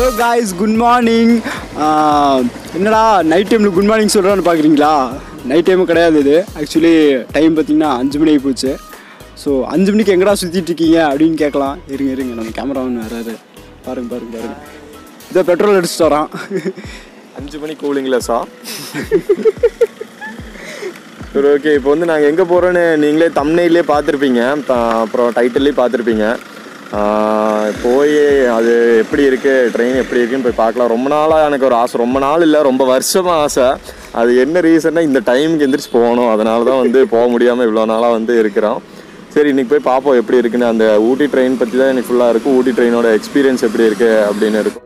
Hello guys good morning என்னடா night டைமில் good morning சொல்கிறான்னு பார்க்குறீங்களா நைட் டைமும் கிடையாது இது ஆக்சுவலி டைம் பார்த்தீங்கன்னா அஞ்சு மணி ஆகி போச்சு ஸோ அஞ்சு மணிக்கு எங்கடா சுற்றிட்டு இருக்கீங்க அப்படின்னு கேட்கலாம் இருங்க இருங்க நம்ம கேமராமன் வராரு பாருங்க பாருங்க பாருங்க இதை பெட்ரோல் அடிச்சுட்டு வரான் அஞ்சு மணி கூலிங்லெஸ்ஸா சரி ஓகே இப்போ வந்து நாங்கள் எங்கே போகிறோன்னு நீங்களே தம்னையிலே பார்த்துருப்பீங்க அப்புறம் டைட்டில்லே பார்த்துருப்பீங்க ஆஹ் போய் அது எப்படி இருக்குது ட்ரெயின் எப்படி இருக்குன்னு போய் பார்க்கலாம் ரொம்ப நாளாக எனக்கு ஒரு ஆசை ரொம்ப நாள் இல்லை ரொம்ப வருஷமாக ஆசை அது என்ன ரீசன்னா இந்த டைமுக்கு எந்திரிச்சு போகணும் அதனால தான் வந்து போக முடியாமல் இவ்வளோ நாளாக வந்து இருக்கிறோம் சரி இன்னைக்கு போய் பார்ப்போம் எப்படி இருக்குன்னு அந்த ஊட்டி ட்ரெயின் பற்றி தான் எனக்கு ஃபுல்லாக இருக்கும் ஊட்டி ட்ரெயினோட எக்ஸ்பீரியன்ஸ் எப்படி இருக்குது அப்படின்னு இருக்கும்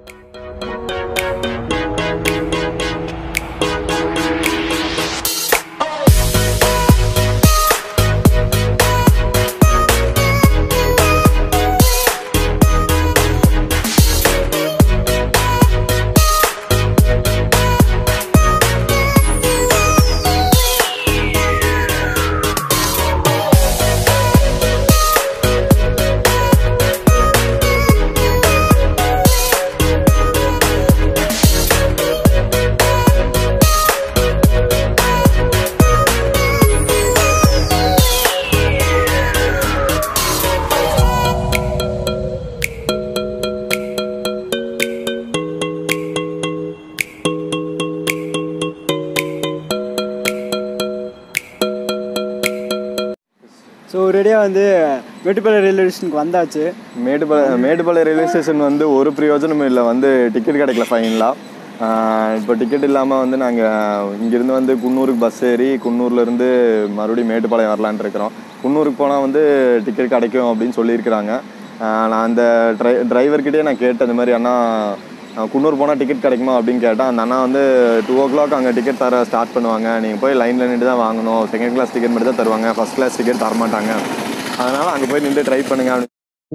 ஸோ ரெடியாக வந்து மேட்டுப்பாளையம் ரயில்வே ஸ்டேஷனுக்கு வந்தாச்சு மேட்டுப்பாளையம் மேட்டுப்பாளையம் ரயில்வே ஸ்டேஷன் வந்து ஒரு பிரயோஜனமும் இல்லை வந்து டிக்கெட் கிடைக்கல ஃபைனலாக இப்போ டிக்கெட் இல்லாமல் வந்து நாங்கள் இங்கேருந்து வந்து குன்னூருக்கு பஸ் ஏறி குன்னூர்லேருந்து மறுபடியும் மேட்டுப்பாளையம் வரலான்னு இருக்கிறோம் குன்னூருக்கு போனால் வந்து டிக்கெட் கிடைக்கும் அப்படின்னு சொல்லியிருக்கிறாங்க ஆஹ் நான் அந்த ட்ரை டிரைவர்கிட்டே நான் கேட்டேன் இந்த மாதிரி அண்ணா ஆஹ் குன்னூர் போனால் டிக்கெட் கிடைக்குமா அப்படின்னு கேட்டேன் அந்த அண்ணா வந்து டூ ஓ கிளாக் அங்கே டிக்கெட் தர ஸ்டார்ட் பண்ணுவாங்க நீங்கள் போய் லைனில் நின்று தான் வாங்கணும் செகண்ட் கிளாஸ் டிக்கெட் மட்டும் தான் தருவாங்க ஃபஸ்ட் கிளாஸ் டிக்கெட் தர மாட்டாங்க அதனால் அங்கே போய் நின்று ட்ரை பண்ணுங்க அப்படின்னு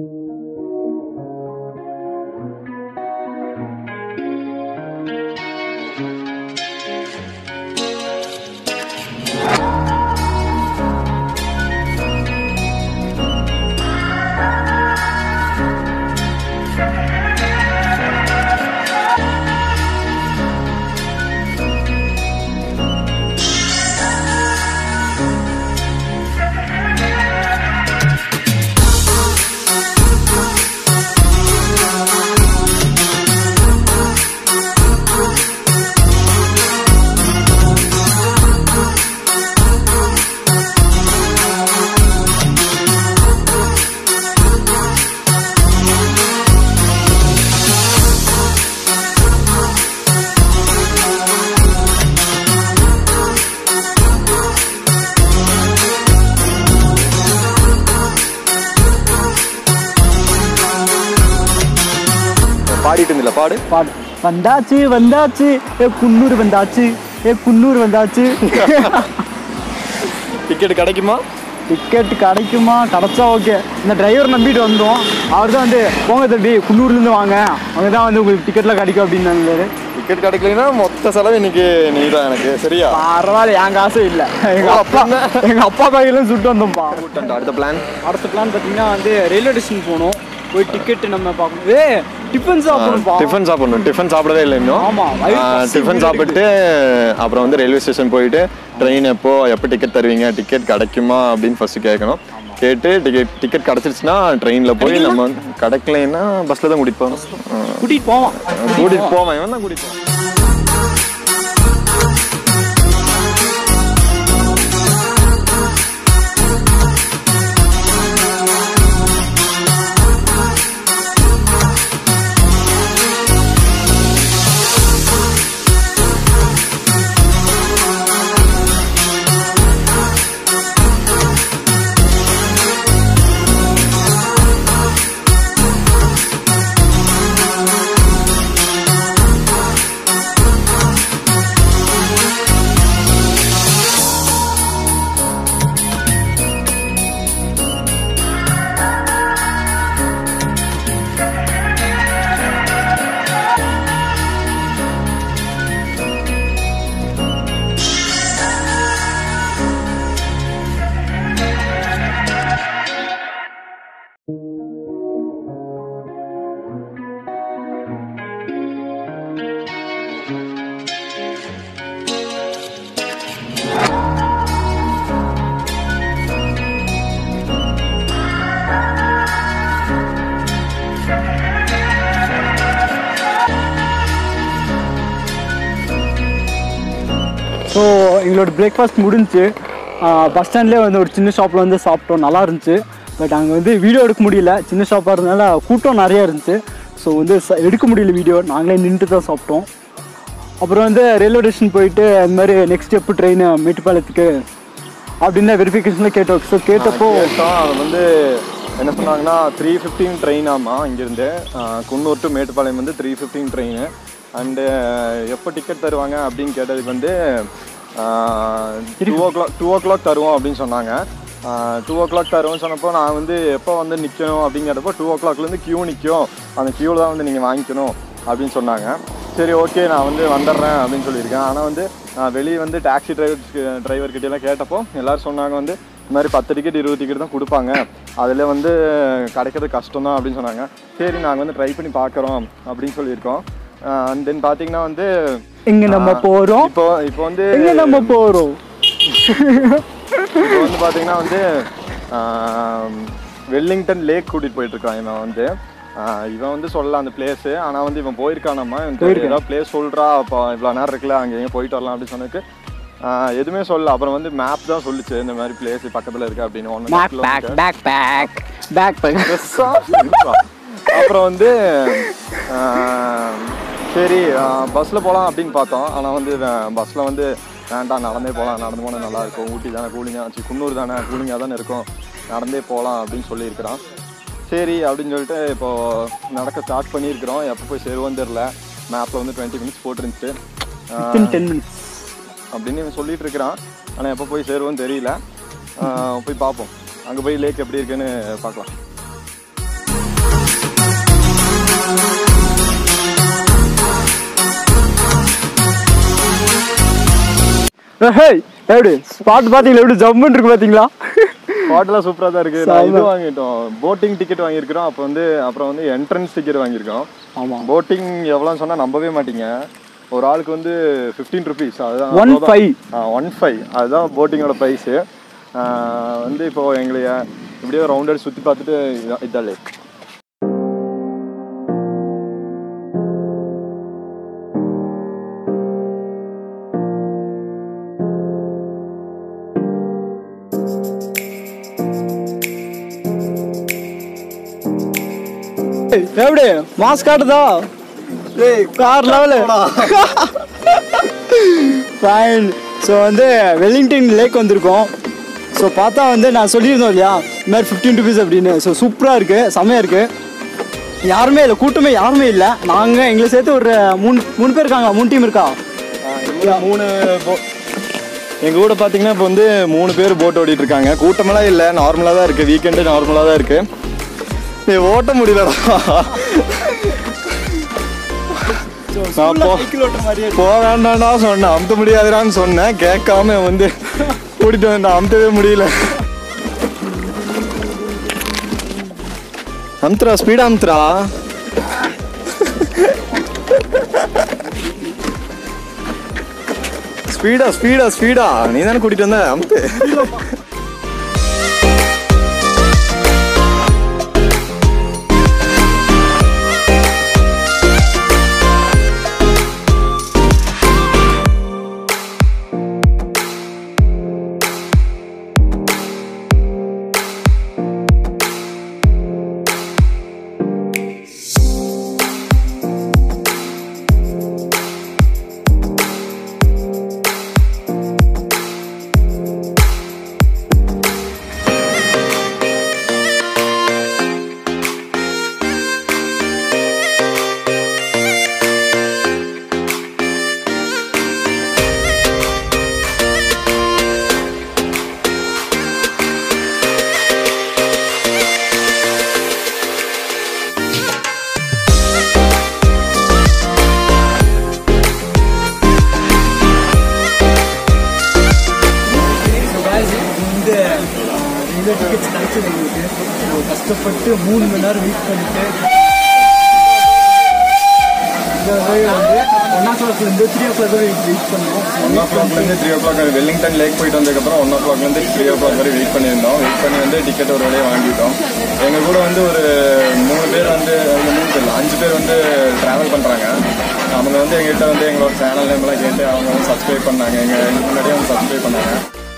பாடிட்டு இருந்தில்ல பாடு பாடு வந்தாச்சு வந்தாச்சு ஏ குன்னூர் வந்தாச்சு ஏ குன்னூர் வந்தாச்சு டிக்கெட் கிடைக்குமா டிக்கெட் கிடைக்குமா கிடைச்சா ஓகே இந்த டிரைவர் நம்பிட்டு வந்தோம் அவர் தான் வந்து போங்க தம்பி குன்னூர்லேருந்து வாங்க அங்கே தான் வந்து உங்களுக்கு டிக்கெட்லாம் கிடைக்கும் அப்படின்னாரு டிக்கெட் கிடைக்கலைன்னா மொத்த செலவு இன்னைக்கு நீ தான் எனக்கு சரியா பரவாயில்ல என் காசும் இல்லை எங்கள் அப்பா எங்கள் அப்பா கையிலும் சுட்டு வந்தோம்ப்பா அடுத்த பிளான் அடுத்த பிளான் பார்த்தீங்கன்னா வந்து ரயில்வே ஸ்டேஷன் போகணும் போய் டிக்கெட் நம்ம பார்க்கணும் ஏ டிஃபன் சாப்பிடணும்ப்பா டிஃபன் சாப்பிடணும் டிஃபன் சாப்பிடவே இல்லை இன்னும் ஆமா, வயிறு ஆ, பசி டிஃபன் இருக்குது. சாப்பிட்டு அப்புறம் வந்து ரயில்வே ஸ்டேஷன் போயிட்டு ட்ரெயின் எப்போ எப்போ டிக்கெட் தருவீங்க டிக்கெட் கிடைக்குமா அப்படின்னு ஃபர்ஸ்ட் கேட்கணும் கேட்டு டிக்கெட் டிக்கெட் கிடச்சிருச்சுன்னா ட்ரெயினில் போய் நம்ம வந்து கிடைக்கலைன்னா பஸ்ஸில் தான் கூட்டிகிட்டு போகணும் ஆ, கூட்டிகிட்டு போவான் கூட்டிகிட்டு போவேன் இவன் தான் கூட்டிகிட்டு போவான் எங்களோட பிரேக்ஃபாஸ்ட் முடிஞ்சுச்சு பஸ் ஸ்டாண்ட்லேயே வந்து ஒரு சின்ன ஷாப்பில் வந்து சாப்பிட்டோம் நல்லா இருந்துச்சு பட் அங்கே வந்து வீடியோ எடுக்க முடியல சின்ன ஷாப்பாக இருந்தனால கூட்டம் நிறையா இருந்துச்சு ஸோ வந்து ச- எடுக்க முடியல வீடியோ நாங்களே நின்றுட்டு தான் சாப்பிட்டோம் அப்புறம் வந்து ரயில்வே ஸ்டேஷன் போயிட்டு அந்த மாதிரி நெக்ஸ்ட் எப்போ ட்ரெயின் மேட்டுப்பாளையத்துக்கு அப்படின்னு வெரிஃபிகேஷனில் கேட்டோம் ஸோ கேட்டப்போ கேட்டோம் அது வந்து என்ன சொன்னாங்கன்னா த்ரீ ஃபிஃப்டீன் ட்ரெயின் ஆமா இங்கேருந்து குன்னூர் டு மேட்டுப்பாளையம் வந்து த்ரீ ஃபிஃப்டீன் ட்ரெயின் அண்டு எப்போ டிக்கெட் தருவாங்க அப்படின்னு கேட்டதுக்கு வந்து two o'clock two o'clock தருவோம் அப்படின்னு சொன்னாங்க டூ ஓ கிளாக் தருவோம்னு சொன்னப்போ நான் வந்து எப்போ வந்து நிற்கணும் அப்படின்னு கேட்டப்போ டூ ஓ கிளாக்லேருந்து க்யூ நிற்கும் அந்த க்யூவில் தான் வந்து நீங்கள் வாங்கிக்கணும் அப்படின்னு சொன்னாங்க சரி ஓகே நான் வந்து வந்துடுறேன் அப்படின்னு சொல்லியிருக்கேன் ஆனால் வந்து நான் வெளியே வந்து டாக்ஸி டிரைவர் டிரைவர் எல்லாம் கேட்டப்போ எல்லாரும் சொன்னாங்க வந்து இந்த மாதிரி பத்து டிக்கெட் இருபது டிக்கெட் தான் கொடுப்பாங்க அதில் வந்து கிடைக்கிறது கஷ்டம் தான் அப்படின்னு சொன்னாங்க சரி நாங்கள் வந்து ட்ரை பண்ணி பார்க்குறோம் அப்படின்னு சொல்லியிருக்கோம் அண்ட் தென் பார்த்தீங்கன்னா வந்து எங்கே நம்ம போகிறோம் இப்போ இப்போ வந்து எங்கே நம்ம போகிறோம் இப்போ வந்து பார்த்தீங்கன்னா வந்து ஆம், வெல்லிங்டன் லேக் கூட்டிகிட்டு போயிட்டு இருக்கான் இவன் வந்து ஆ, இவன் வந்து சொல்லலாம் அந்த பிளேஸு ஆனால் வந்து இவன் போயிருக்கானாமா இவன் ஏதாவது பிளேஸ் சொல்கிறா அப்போ இவ்வளோ நேரம் இருக்குல்ல அங்கே எங்கேயும் போயிட்டு வரலாம் அப்படின்னு சொன்னதுக்கு ஆ, எதுவுமே சொல்லல அப்புறம் வந்து மேப் தான் சொல்லுச்சு இந்த மாதிரி பிளேஸ் பக்கத்தில் இருக்கு அப்படின்னு ஒன்று back back back back back back அப்புறம் வந்து ஆ, சரி பஸ்ஸில் போகலாம் அப்படின்னு பார்த்தோம் ஆனால் வந்து பஸ்ஸில் வந்து வேண்டாம் நடந்தே போகலாம் நடந்து போனால் நல்லா இருக்கும் ஊட்டி தானே கூலிங்காக ஆச்சு குன்னூர் தானே கூலிங்காக தானே இருக்கும் நடந்தே போகலாம் அப்படின்னு சொல்லியிருக்கிறான் சரி அப்படின்னு சொல்லிட்டு இப்போது நடக்க ஸ்டார்ட் பண்ணியிருக்கிறோம் எப்போ போய் சேருவோன்னு தெரில மேப்பில் வந்து டுவெண்ட்டி மினிட்ஸ் போட்டிருந்துச்சு ஆ, டென் மினிட்ஸ் அப்படின்னு இவன் சொல்லிட்டு இருக்கிறான் ஆனால் எப்போ போய் சேருவோன்னு தெரியல ஆ, போய் பார்ப்போம் அங்கே போய் லேக் எப்படி இருக்குன்னு பார்க்கலாம் ஹேய் எப்படி ஸ்பாட் பார்த்தீங்களா எப்படி ஜம்முன்னு இருக்கு பார்த்தீங்களா ஹோட்டலாக சூப்பராக தான் இருக்குது நான் இது வாங்கிட்டோம் போட்டிங் டிக்கெட் வாங்கியிருக்கிறோம் அப்போ வந்து அப்புறம் வந்து என்ட்ரன்ஸ் டிக்கெட் வாங்கியிருக்கோம் ஆமாம் போட்டிங் எவ்வளோன்னு சொன்னால் நம்பவே மாட்டீங்க ஒரு ஆளுக்கு வந்து ஃபிஃப்டீன் ருபீஸ் அதுதான் ஒன் ஃபைவ் ஒன் ஃபைவ் அதுதான் போட்டிங்கோட ப்ரைஸு வந்து இப்போ எங்களை இப்படியே ரவுண்ட் அடி சுற்றி பார்த்துட்டு இதான் இதான் லேக் எப்படி மாஸ் காட்டுதா கார் லெவலு ஃபைன் ஸோ வந்து வெல்லிங்டன் லேக் வந்திருக்கோம் ஸோ பார்த்தா வந்து நான் சொல்லியிருந்தோம் இல்லையா இந்த மாதிரி ஃபிஃப்டீன் ருபீஸ் அப்படின்னு ஸோ சூப்பராக இருக்குது செம்மையாக இருக்குது யாருமே இல்லை கூட்டமே யாருமே இல்லை நாங்கள் எங்களை சேர்த்து ஒரு மூணு மூணு பேர் இருக்காங்க மூணு டீம் இருக்கா இங்க மூணு போ எங்கள் கூட பார்த்தீங்கன்னா இப்போ வந்து மூணு பேர் போட் ஓடிட்டு இருக்காங்க கூட்டமெல்லாம் இல்லை நார்மலாக தான் இருக்குது வீக்கெண்டு நார்மலாக தான் இருக்குது நீ ஓட்ட முடியலடா நான் போ கிலோமீட்டர் மாதிரியே போ வேண்டாம்டா சொன்னேன் அமுத்த முடியாதுடான்னு சொன்னேன் கேட்காம வந்து கூட்டிட்டு வந்தேன் அமுத்தவே முடியல அமுத்துறா ஸ்பீடா அமுத்துறா ஸ்பீடா ஸ்பீடா ஸ்பீடா நீ தானே கூட்டிட்டு வந்த அமுத்து இந்த இந்த டிக்கெட்ஸ் கிடைச்சது எங்களுக்கு So, கஷ்டப்பட்டு மூணு மணி நேரம் வெயிட் பண்ணிட்டு இந்த வழியை வந்து ஒன் ஓ கிளாக்லேருந்து த்ரீ ஓ கிளாக் வரை வெயிட் பண்ணோம் ஒன் ஓ கிளாக்லேருந்து த்ரீ ஓ கிளாக் வரை வெல்லிங்டன் லேக் போயிட்டு வந்ததுக்கப்புறம் ஒன் ஓ கிளாக்லேருந்து த்ரீ ஓ கிளாக் வரை வெயிட் பண்ணியிருந்தோம் வெயிட் பண்ணி வந்து டிக்கெட் ஒரு வழியாக வாங்கிட்டோம் எங்கள் கூட வந்து ஒரு மூணு பேர் வந்து அவங்க மூணு பேர் இல்ல, அஞ்சு பேர் வந்து ட்ராவல் பண்ணுறாங்க அவங்க வந்து எங்ககிட்ட வந்து எங்களோட சேனல் நேம்லாம் கேட்டு அவங்க வந்து சப்ஸ்கிரைப் பண்ணாங்க எங்கள் எங்களுக்கு முன்னாடியே வந்து சப்ஸ்கிரைப் பண்ணாங்க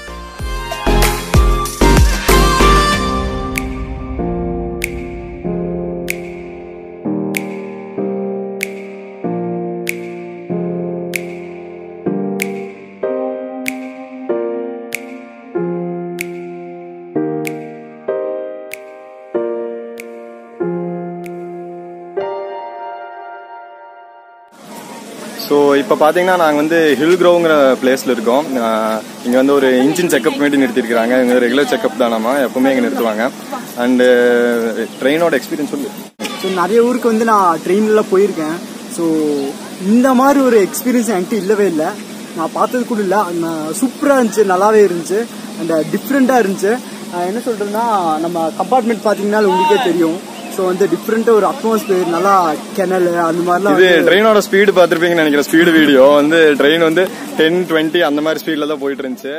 ஸோ இப்போ பார்த்தீங்கன்னா நாங்கள் வந்து ஹில் க்ரோங்கிற பிளேஸில் இருக்கோம் இங்கே வந்து ஒரு இன்ஜின் செக்அப் வேண்டி நிறுத்திருக்கிறாங்க இங்கே ரெகுலர் செக்அப் தானாமா எப்பவுமே இங்கே நிறுத்துவாங்க அண்டு ட்ரெயினோட எக்ஸ்பீரியன்ஸ் சொல்லு ஸோ நிறைய ஊருக்கு வந்து நான் ட்ரெயினில் போயிருக்கேன் ஸோ இந்த மாதிரி ஒரு எக்ஸ்பீரியன்ஸ் என்கிட்ட இல்லவே இல்லை நான் பார்த்தது கூட இல்லை சூப்பராக இருந்துச்சு நல்லாவே இருந்துச்சு அண்ட் டிஃப்ரெண்ட்டாக இருந்துச்சு அஹ் என்ன சொல்கிறேன்னா நம்ம கம்பார்ட்மெண்ட் பார்த்தீங்கன்னா உங்களுக்கே தெரியும் ஸோ வந்து டிஃப்ரெண்ட்டாக ஒரு அட்மாஸ்பியர் நல்லா கிணல் அந்த மாதிரிலாம் இது ட்ரெயினோட ஸ்பீடு பார்த்துருப்பீங்கன்னு நினைக்கிறேன் ஸ்பீடு வீடியோ வந்து ட்ரெயின் வந்து டென் டுவெண்ட்டி அந்த மாதிரி ஸ்பீடில் தான் போயிட்டு இருந்துச்சு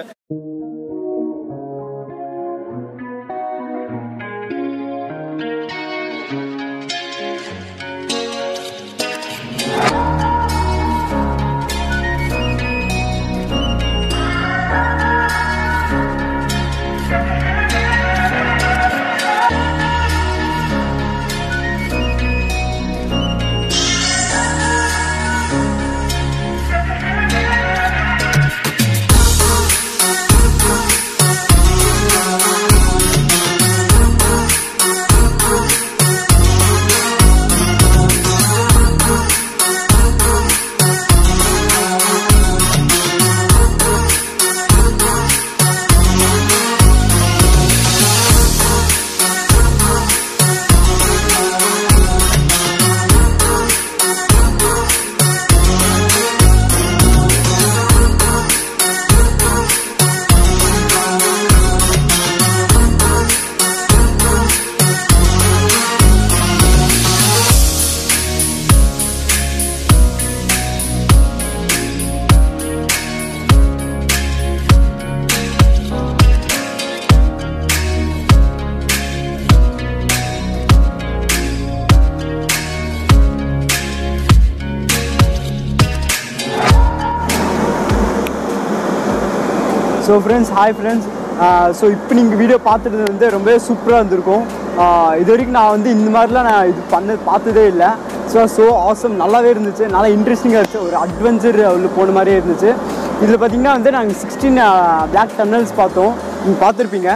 so friends hi friends so இப்போ நீங்கள் வீடியோ பார்த்துட்டு வந்து ரொம்பவே சூப்பராக இருந்திருக்கும் ஆஹ் இது வரைக்கும் நான் வந்து இந்த மாதிரிலாம் நான் இது பண்ண பார்த்ததே இல்லை ஸோ ஸோ ஆசம் நல்லாவே இருந்துச்சு நல்லா இன்ட்ரெஸ்டிங்காக இருந்துச்சு ஒரு அட்வென்ச்சர் உள்ள போன மாதிரியே இருந்துச்சு இதில் பார்த்தீங்கன்னா வந்து நாங்கள் சிக்ஸ்டீன் பிளாக் டன்னல்ஸ் பார்த்தோம் நீங்கள் பார்த்துருப்பீங்க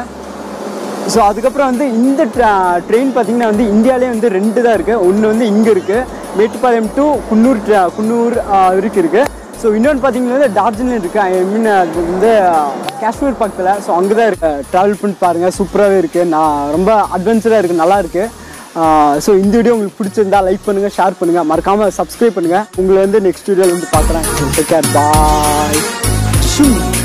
ஸோ அதுக்கப்புறம் வந்து இந்த ட்ரெயின் பார்த்தீங்கன்னா வந்து இந்தியாவிலே வந்து ரெண்டு தான் இருக்குது ஒன்று வந்து இங்கே இருக்குது மேட்டுப்பாளையம் டு குன்னூர் tra- குன்னூர் ஆஹ் வரைக்கும் இருக்குது ஸோ இன்னொன்று பார்த்தீங்கன்னா வந்து டார்ஜிலிங் இருக்குது ஐ மீன் அது வந்து ஆஹ், காஷ்மீர் பக்கத்தில் ஸோ அங்கே தான் இருக்கு ட்ராவல் பண்ணி பாருங்கள் சூப்பராகவே இருக்குது நான் ரொம்ப அட்வென்ச்சராக இருக்குது நல்லா இருக்குது ஸோ இந்த வீடியோ உங்களுக்கு பிடிச்சிருந்தா லைக் பண்ணுங்கள் ஷேர் பண்ணுங்கள் மறக்காமல் சப்ஸ்கிரைப் பண்ணுங்கள் உங்களை வந்து நெக்ஸ்ட் வீடியோவில் வந்து பார்க்குறேன் டேக் கேர் பாய்